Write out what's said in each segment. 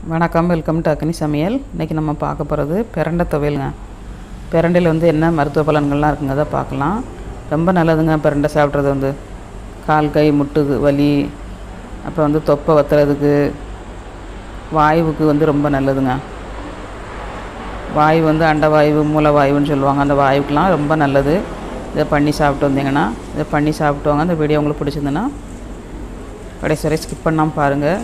வணக்கம் welcome to அக்னி சமையல் இன்றைக்கி நம்ம பார்க்க போகிறது பிரண்டை துவையலுங்க பிரண்டையில் வந்து என்ன மருத்துவ பலன்கள்லாம் இருக்குங்க அதை பார்க்கலாம் ரொம்ப நல்லதுங்க பிரண்டை சாப்பிட்றது வந்து கால் கை முட்டு வலி அப்புறம் வந்து தொப்பை வத்துறதுக்கு வாயுவுக்கு வந்து ரொம்ப நல்லதுங்க வாயு வந்து அண்டவாயு மூலவாயுன்னு சொல்லுவாங்க அந்த வாயுக்கெலாம் ரொம்ப நல்லது இதை பண்ணி சாப்பிட்டு வந்தீங்கன்னா இதை பண்ணி சாப்பிட்டு வாங்க அந்த வீடியோ உங்களுக்கு பிடிச்சிருந்துன்னா கடைசி வரை ஸ்கிப் பண்ணாமல் பாருங்கள்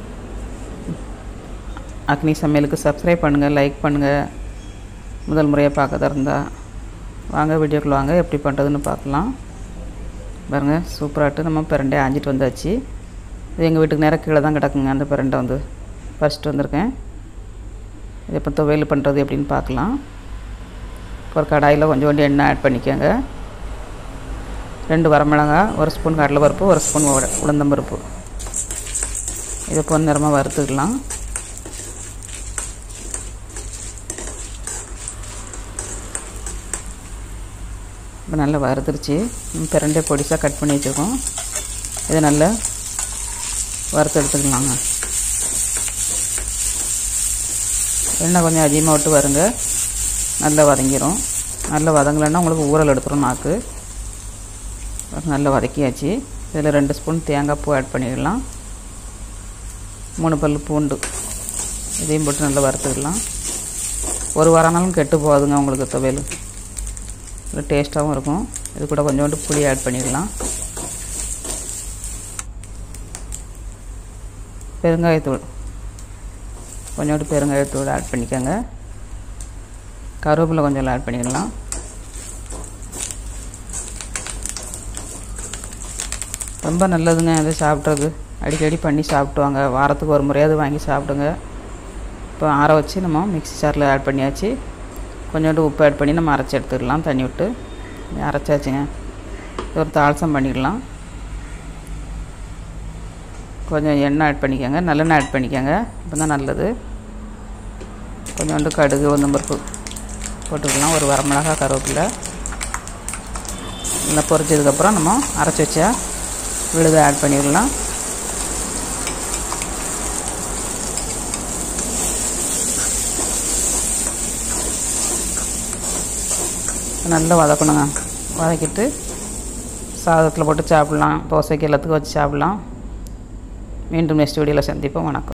அக்னி சமையலுக்கு சப்ஸ்கிரைப் பண்ணுங்கள் லைக் பண்ணுங்கள் முதல் முறையாக பார்க்கறதா இருந்தால் வாங்க வீடியோக்குள்ள வாங்க எப்படி பண்ணுறதுன்னு பார்க்கலாம் பாருங்கள் சூப்பராகிட்டு நம்ம பிரண்டை ஆஞ்சிட்டு வந்தாச்சு இது எங்கள் வீட்டுக்கு நேரம் கீழே தான் கிடக்குங்க அந்த பிரண்டை வந்து ஃபஸ்ட்டு வந்திருக்கேன் இது இப்போ துவையல் பண்ணுறது எப்படின்னு பார்க்கலாம் ஒரு கடாயில் கொஞ்சோண்டு எண்ணெய் ஆட் பண்ணிக்கோங்க ரெண்டு வரமிளகா ஒரு ஸ்பூன் கடலைப்பருப்பு ஒரு ஸ்பூன் உட- உளுந்தம்பருப்பு இதை பொன் நிறமாக வறுத்துக்கலாம் இப்போ நல்லா வறுத்துருச்சு பிரண்டை பொடிசாக கட் பண்ணி வச்சுருக்கோம் இதை நல்லா வறுத்து எடுத்துக்கலாங்க எண்ணெய் கொஞ்சம் அதிகமாக விட்டு வருங்க நல்லா வதங்கிரும் நல்லா வதங்கலைன்னா உங்களுக்கு ஊறல் எடுத்துரும் நாக்கு நல்லா வதக்கியாச்சு இதில் ரெண்டு ஸ்பூன் தேங்காய் பூ ஆட் பண்ணிடலாம் மூணு பல் பூண்டு இதையும் போட்டு நல்லா வறுத்துக்கலாம் ஒரு வாரம்னாலும் கெட்டு போகாதுங்க உங்களுக்கு துவையல் நல்ல டேஸ்ட்டாகவும் இருக்கும் இது கூட கொஞ்சோண்டு புளி ஆட் பண்ணிடலாம் பெருங்காயத்தூள் கொஞ்சோண்டு பெருங்காயத்தூள் ஆட் பண்ணிக்கோங்க கருவேப்பிலை கொஞ்சம் ஆட் பண்ணிடலாம் ரொம்ப நல்லதுங்க இது சாப்பிட்றது அடிக்கடி பண்ணி சாப்பிட்டுவாங்க வாரத்துக்கு ஒரு முறையாவது வாங்கி சாப்பிடுங்க இப்போ ஆற வச்சு நம்ம மிக்ஸி ஜாரில் ஆட் பண்ணியாச்சு கொஞ்சோண்டு உப்பு ஆட் பண்ணி நம்ம அரைச்சி எடுத்துக்கலாம் தண்ணி விட்டு அரைச்சாச்சுங்க இது ஒரு தாளசம் பண்ணிக்கலாம் கொஞ்சம் எண்ணெய் ஆட் பண்ணிக்கோங்க நல்லெண்ணெய் ஆட் பண்ணிக்கோங்க இப்போ தான் நல்லது கொஞ்சோண்டு கடுகு உளுந்தம்பருப்பு போட்டுக்கலாம் ஒரு வரமிளகா கருவேப்பிலை நல்லா பொரிச்சதுக்கப்புறம் நம்ம அரைச்சி வச்சா விழுதை ஆட் பண்ணிடலாம் நல்லா வதக்கணுங்க வதக்கிட்டு சாதத்தில் போட்டு சாப்பிட்லாம் தோசைக்கு எல்லாத்துக்கும் வச்சு சாப்பிட்லாம் மீண்டும் நெக்ஸ்ட் வீடியோவில் சந்திப்போம் வணக்கம்